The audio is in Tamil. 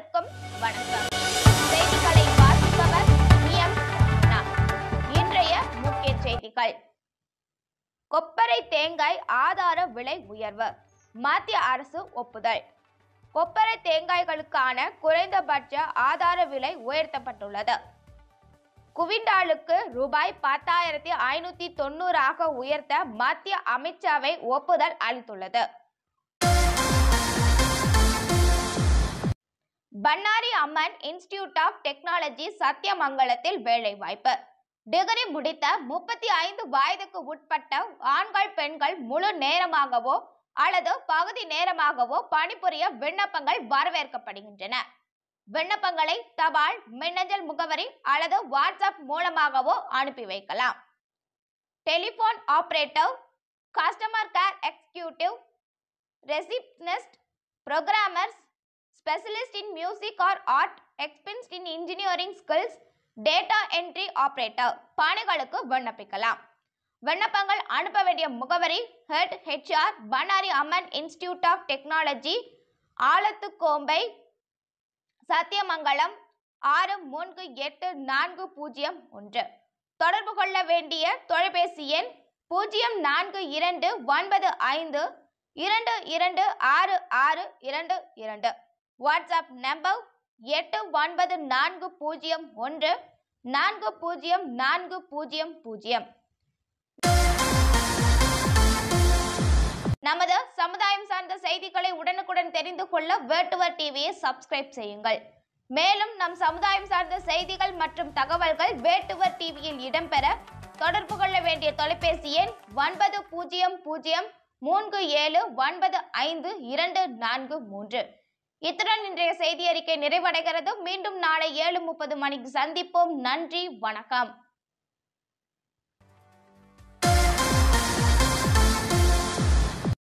அனைவருக்கும் வணக்கம் செய்திகளை வாசிப்பவர் எம் ரத்னா. இன்றைய முக்கிய செய்திகள் கொப்பரை தேங்காய் ஆதார விலை உயர்வு மத்திய அரசு ஒப்புதல் கொப்பரை தேங்காய்களுக்கான குறைந்தபட்ச ஆதார விலை உயர்த்தப்பட்டுள்ளது குவிண்டாலுக்கு ரூபாய் பத்தாயிரத்தி ஐநூத்தி தொண்ணூறாக உயர்த்த மத்திய அமைச்சரவை ஒப்புதல் அளித்துள்ளது Bannari Amman institute of technology சத்தியமங்கலத்தில் வேலைவாய்ப்பு டிகிரி முடித்த முப்பத்தி ஐந்து வயதுக்கு உட்பட்ட ஆண்கள் பெண்கள் முழு நேரமாகவோ அல்லது பகுதி நேரமாகவோ பணிபுரிய விண்ணப்பங்கள் வரவேற்கப்படுகின்றன விண்ணப்பங்களை தபால் மின்னஞ்சல் முகவரி அல்லது வாட்ஸ்அப் மூலமாகவோ அனுப்பி வைக்கலாம் telephone operator customer care executive receptionist programmers specialist in music or art experienced in engineering skills data entry operator பணிகளுக்கு விண்ணப்பிக்கலாம் விண்ணப்பங்கள் அனுப்ப வேண்டிய முகவரி head HR Bannari Amman institute of technology Alathukombai Sathyamangalam ஆறு மூன்று எட்டு நான்கு பூஜ்ஜியம் ஒன்று தொடர்பு கொள்ள வேண்டிய தொலைபேசி எண் பூஜ்ஜியம் நான்கு இரண்டு ஒன்பது ஐந்து இரண்டு இரண்டு ஆறு ஆறு இரண்டு இரண்டு வாட்ஸ்அப் நம்பர் எட்டு ஒன்பது நான்கு பூஜ்ஜியம் ஒன்று நான்கு பூஜ்ஜியம் நான்கு பூஜ்ஜியம் பூஜ்ஜியம் நமது சமுதாயம் சார்ந்த செய்திகளை உடனுக்குடன் தெரிந்து கொள்ள வேட்டுவர் டிவியை சப்ஸ்கிரைப் செய்யுங்கள் மேலும் நம் சமுதாயம் சார்ந்த செய்திகள் மற்றும் தகவல்கள் வேட்டுவர் டிவியில் இடம்பெற தொடர்பு கொள்ள வேண்டிய தொலைபேசி எண் ஒன்பது பூஜ்ஜியம் பூஜ்ஜியம் மூன்று ஏழு ஒன்பது ஐந்து இரண்டு நான்கு மூன்று இத்துடன் இன்றைய செய்தி அறிக்கை நிறைவடைகிறது மீண்டும் நாளை ஏழு முப்பது மணிக்கு சந்திப்போம் நன்றி வணக்கம்